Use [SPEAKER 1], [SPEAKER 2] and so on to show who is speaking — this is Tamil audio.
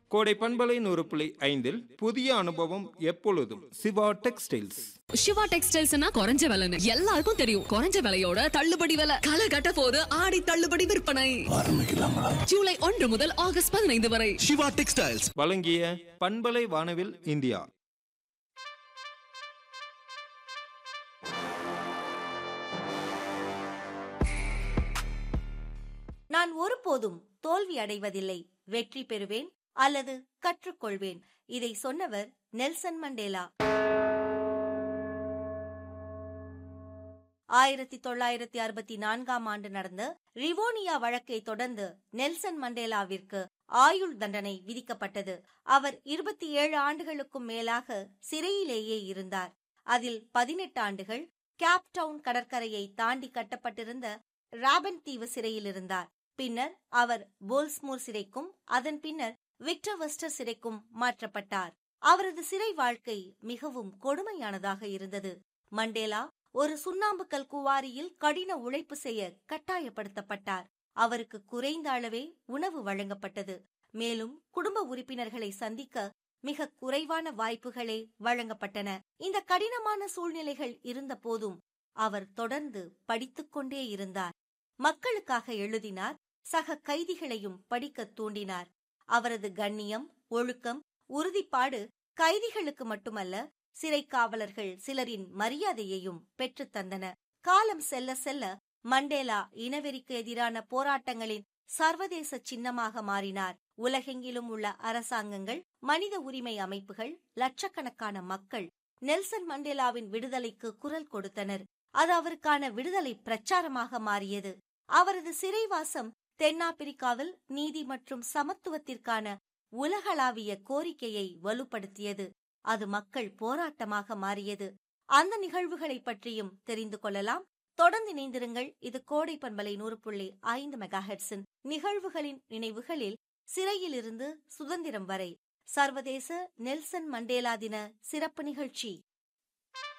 [SPEAKER 1] கோடை பண்பலை நூறு புள்ளி ஐந்தில் புதிய அனுபவம் எப்பொழுதும் சிவா டெக்ஸ்டைல்ஸ்
[SPEAKER 2] சிவா டெக்ஸ்டைல்ஸ்னா குறைஞ்ச விலைன்னு எல்லாருக்கும் தெரியும் குறைஞ்ச விலையோட தள்ளுபடி விலை களை கட்ட போது ஆடி தள்ளுபடி விற்பனை ஜூலை ஒன்று முதல் ஆகஸ்ட் பதினைந்து வரை
[SPEAKER 3] சிவா டெக்ஸ்டைல்ஸ்
[SPEAKER 1] வழங்கிய பண்பலை வானவில் இந்தியா
[SPEAKER 4] நான் ஒருபோதும் தோல்வி அடைவதில்லை வெற்றி பெறுவேன் அல்லது கற்றுக்கொள்வேன் இதை சொன்னவர் நெல்சன் மண்டேலா ஆயிரத்தி தொள்ளாயிரத்தி அறுபத்தி நான்காம் ஆண்டு நடந்த ரிவோனியா வழக்கை தொடர்ந்து நெல்சன் மண்டேலாவிற்கு ஆயுள் தண்டனை விதிக்கப்பட்டது அவர் இருபத்தி ஏழு ஆண்டுகளுக்கும் மேலாக சிறையிலேயே இருந்தார் அதில் பதினெட்டு ஆண்டுகள் கேப்டவுன் கடற்கரையை தாண்டி கட்டப்பட்டிருந்த ராபன் தீவு சிறையில் இருந்தார் பின்னர் அவர் போல்ஸ்மூர் சிறைக்கும் அதன் பின்னர் விக்டர் வெஸ்டர் சிறைக்கும் மாற்றப்பட்டார் அவரது சிறை வாழ்க்கை மிகவும் கொடுமையானதாக இருந்தது மண்டேலா ஒரு சுண்ணாம்புக்கல் குவாரியில் கடின உழைப்பு செய்ய கட்டாயப்படுத்தப்பட்டார் அவருக்கு குறைந்த அளவே உணவு வழங்கப்பட்டது மேலும் குடும்ப உறுப்பினர்களை சந்திக்க மிக குறைவான வாய்ப்புகளே வழங்கப்பட்டன இந்த கடினமான சூழ்நிலைகள் இருந்த போதும் அவர் தொடர்ந்து படித்துக்கொண்டே இருந்தார் மக்களுக்காக எழுதினார் சக கைதிகளையும் படிக்க தூண்டினார் அவரது கண்ணியம் ஒழுக்கம் உறுதிப்பாடு கைதிகளுக்கு மட்டுமல்ல சிறை காவலர்கள் சிலரின் மரியாதையையும் பெற்றுத் தந்தன காலம் செல்ல செல்ல மண்டேலா இனவெறிக்கு எதிரான போராட்டங்களின் சர்வதேச சின்னமாக மாறினார் உலகெங்கிலும் உள்ள அரசாங்கங்கள் மனித உரிமை அமைப்புகள் லட்சக்கணக்கான மக்கள் நெல்சன் மண்டேலாவின் விடுதலைக்கு குரல் கொடுத்தனர் அது அவருக்கான விடுதலை பிரச்சாரமாக மாறியது அவரது சிறைவாசம் தென்னாப்பிரிக்காவில் நீதி மற்றும் சமத்துவத்திற்கான உலகளாவிய கோரிக்கையை வலுப்படுத்தியது அது மக்கள் போராட்டமாக மாறியது அந்த நிகழ்வுகளை பற்றியும் தெரிந்து கொள்ளலாம் தொடர்ந்து இணைந்திருங்கள் இது கோடை பண்பலை நூறு புள்ளி ஐந்து மெகாஹெட்ஸின் நிகழ்வுகளின் நினைவுகளில் சிறையிலிருந்து சுதந்திரம் வரை சர்வதேச நெல்சன் மண்டேலா தின சிறப்பு நிகழ்ச்சி